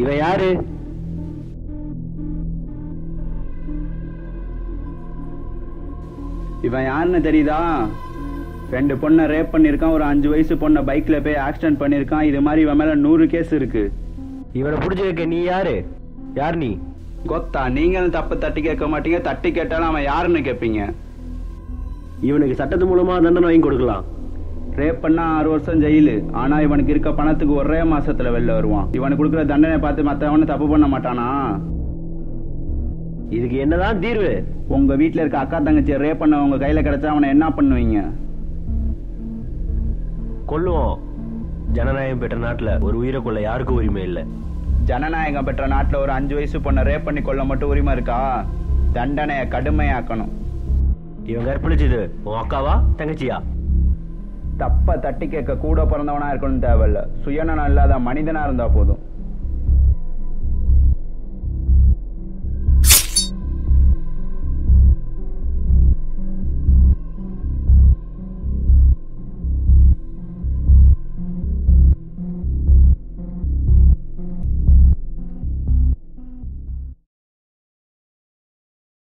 இவன் யாரு இவன் யாருன்னு தெரியுதா ரெண்டு பொண்ணை ரேப் பண்ணியிருக்கான் ஒரு அஞ்சு வயசு பொண்ணை பைக்ல போய் ஆக்சிடென்ட் பண்ணியிருக்கான் இது மாதிரி இவன் மேல நூறு கேஸ் இருக்கு இவனை புடிச்சு வைக்க நீ யாரு யார் நீ கொத்தா நீங்களும் தப்பு தட்டி கேட்க மாட்டீங்க தட்டி கேட்டாலும் அவன் யாருன்னு கேட்பீங்க இவனுக்கு சட்டத்து மூலமா தண்டனை வாங்கி கொடுக்கலாம் ரேப் பண்ணா ஆறு வருஷம் ஜெயிலு ஆனா இவனுக்கு இருக்க பணத்துக்கு ஒரே மாசத்துல வெளில வருவான் இவனுக்கு கொடுக்குற தண்டனை பார்த்து மத்தவனு தப்பு பண்ண மாட்டானா இதுக்கு என்னதான் தீர்வு உங்க வீட்ல இருக்க அக்கா தங்கச்சி ரேப் பண்ண உங்க கையில கிடைச்சா அவனை என்ன பண்ணுவீங்க கொல்லுவோம் ஜனநாயகம் பெற்ற நாட்டுல ஒரு உயிரை கொள்ள யாருக்கும் உரிமை இல்லை ஜனநாயகம் பெற்ற நாட்டுல ஒரு அஞ்சு வயசு பொண்ணை ரேப் பண்ணி கொள்ள மட்டும் உரிமை இருக்கா தண்டனையை கடுமையாக்கணும் இவன் கற்பழிச்சது உன் அக்காவா தங்கச்சியா தப்ப தட்டி கேட்க கூட பிறந்தவனா இருக்கணும் தேவையில்ல சுயநலம் இல்லாத மனிதனா இருந்தா போதும்